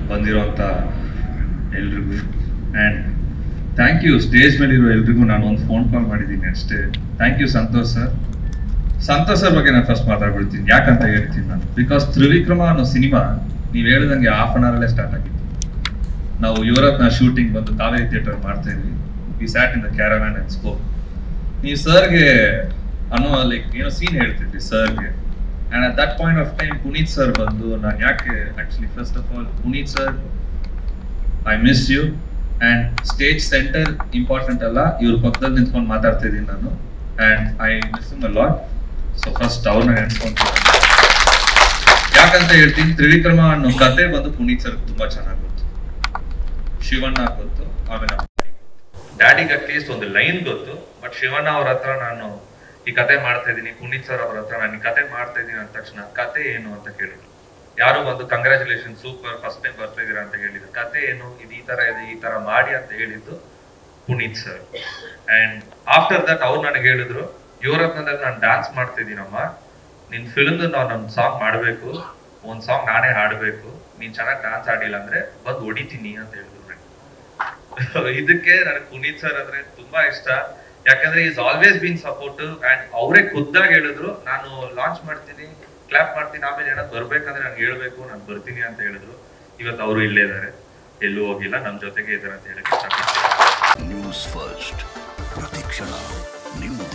ಬಂದಿರೋಂಥ ಎಲ್ರಿಗೂ and thank you stage ಮೇಲಿರೋ ಎಲ್ರಿಗೂ ನಾನು ಒಂದು ಫೋನ್ ಕಾಲ್ ಮಾಡಿದ್ದೀನಿ ಅಷ್ಟೇ thank you Santosh sir Santosh sir ಬಗ್ಗೆ ನಾನು ಫಸ್ಟ್ ಮಾತಾಡ್ಬಿಡ್ತೀನಿ ಯಾಕಂತ ಹೇಳ್ತೀನಿ ನಾನು ಬಿಕಾಸ್ ತ್ರಿವಿಕ್ರಮ ಅನ್ನೋ ಸಿನಿಮಾ ನೀವು ಹೇಳ್ದಂಗೆ ಹಾಫ್ ಅನ್ ಅವರಲ್ಲೇ ಸ್ಟಾರ್ಟ್ ಆಗಿತ್ತು ನಾವು ಯುವರತ್ನ ಶೂಟಿಂಗ್ ಬಂದು ಕಾವೇರಿ ಥಿಯೇಟರ್ ಮಾಡ್ತಾ ಇದ್ವಿ we sat in the caravan and scope ನೀವು ಸರ್ಗೆ ಅನ್ನೋ ಲೈಕ್ ಏನೋ ಸೀನ್ ಹೇಳ್ತಿದ್ರಿ ಸರ್ಗೆ and at that point of time Puneeth sir ಬಂದು ನಾನು ಯಾಕೆ actually first of all Puneeth sir I miss you and stage centre important ಅಲ್ಲ ಇವ್ರ ಪಕ್ಕದಲ್ಲಿ ನಿಂತ್ಕೊಂಡು ಮಾತಾಡ್ತಾ ಇದ್ದೀನಿ ನಾನು and I miss him lot so first ಅವ್ರನ್ನ ನೆನ್ಸ್ಕೊಂತೀನಿ ಯಾಕಂತ ಹೇಳ್ತೀನಿ ತ್ರಿವಿಕ್ರಮ ಅನ್ನೋ ಕತೆ ಬಂದು ಪುನೀತ್ ಸರ್ ತುಂಬಾ ಚೆನ್ನಾಗಿ ಗೊತ್ತು ಶಿವಣ್ಣ ಗೊತ್ತು ಆಮೇಲೆ ಡ್ಯಾಡಿಗೆ ಅಟ್ಲೀಸ್ಟ್ ಒಂದು ಲೈನ್ ಗೊತ್ತು ಬಟ್ ಶಿವಣ್ಣ ಅವ್ರ ಹತ್ರ ನಾನು ಈ ಕತೆ ಮಾಡ್ತಾ ಇದ್ದೀನಿ ಪುನೀತ್ ಸರ್ ಅವ್ರ ಹತ್ರ ನಾನು ಈ ಕತೆ ಮಾಡ್ತಾ ಇದ್ದೀನಿ ಅಂದ ತಕ್ಷಣ ಕತೆ ಏನು ಅಂತ ಕೇಳಿದ್ರು ಯಾರು ಬಂದು ಕಂಗ್ರ್ಯಾಚುಲೇಷನ್ ಸೂಪರ್ ಫಸ್ಟ್ ಟೈಮ್ ಬರ್ತಾ ಇದೀರಾ ಅಂತ ಹೇಳಿದ್ರು ಕತೆ ಏನು ಇದು ಈ ತರ ಇದೆ ಈ ತರ ಮಾಡಿ ಅಂತ ಹೇಳಿದ್ದು Puneeth sir and after that ಅವ್ರು ನನಗೆ ಹೇಳಿದ್ರು ಯುವರತ್ನದಲ್ಲಿ ನಾನು ಡ್ಯಾನ್ಸ್ ಮಾಡ್ತಾ ಇದ್ದೀನಮ್ಮ ನಿನ್ ಫಿಲ್ಮ್ ನಾವು ನಮ್ ಸಾಂಗ್ ಮಾಡ್ಬೇಕು ಒಂದ್ ಸಾಂಗ್ ನಾನೇ ಹಾಡ್ಬೇಕು ನೀನ್ ಚೆನ್ನಾಗಿ ಡ್ಯಾನ್ಸ್ ಆಡಿಲ್ಲ ಅಂದ್ರೆ ಬಂದು ಹೊಡಿತೀನಿ ಅಂತ ಹೇಳಿದ್ರು ನಂಗೆ ಇದಕ್ಕೆ ನನಗೆ ಪುನೀತ್ ಸರ್ ಅಂದ್ರೆ ತುಂಬಾ ಇಷ್ಟ ಯಾಕಂದ್ರೆ is always been supportive and ಅವರೇ ಖುದ್ದಾಗಿ ಹೇಳಿದ್ರು ನಾನು ಲಾಂಚ್ ಮಾಡ್ತೀನಿ ಕ್ಲಾಪ್ ಮಾಡ್ತೀನಿ ಆಮೇಲೆ ಏನಾದ್ರು ಬರ್ಬೇಕಂದ್ರೆ ನಾನು ಹೇಳ್ಬೇಕು ನಾನು ಬರ್ತೀನಿ ಅಂತ ಹೇಳಿದ್ರು ಇವತ್ತು ಅವರು ಇಲ್ಲೇ ಇದ್ದಾರೆ ಎಲ್ಲೂ ಹೋಗಿಲ್ಲ ನಮ್ ಜೊತೆಗೆ ಇದ್ದಾರೆ ಅಂತ ಹೇಳಕ್ ಇಷ್ಟಪಡ್ತೀನಿ ನ್ಯೂಸ್ ಫಸ್ಟ್ ಪ್ರತಿಕ್ಷಣ ನಿಮ್ಮ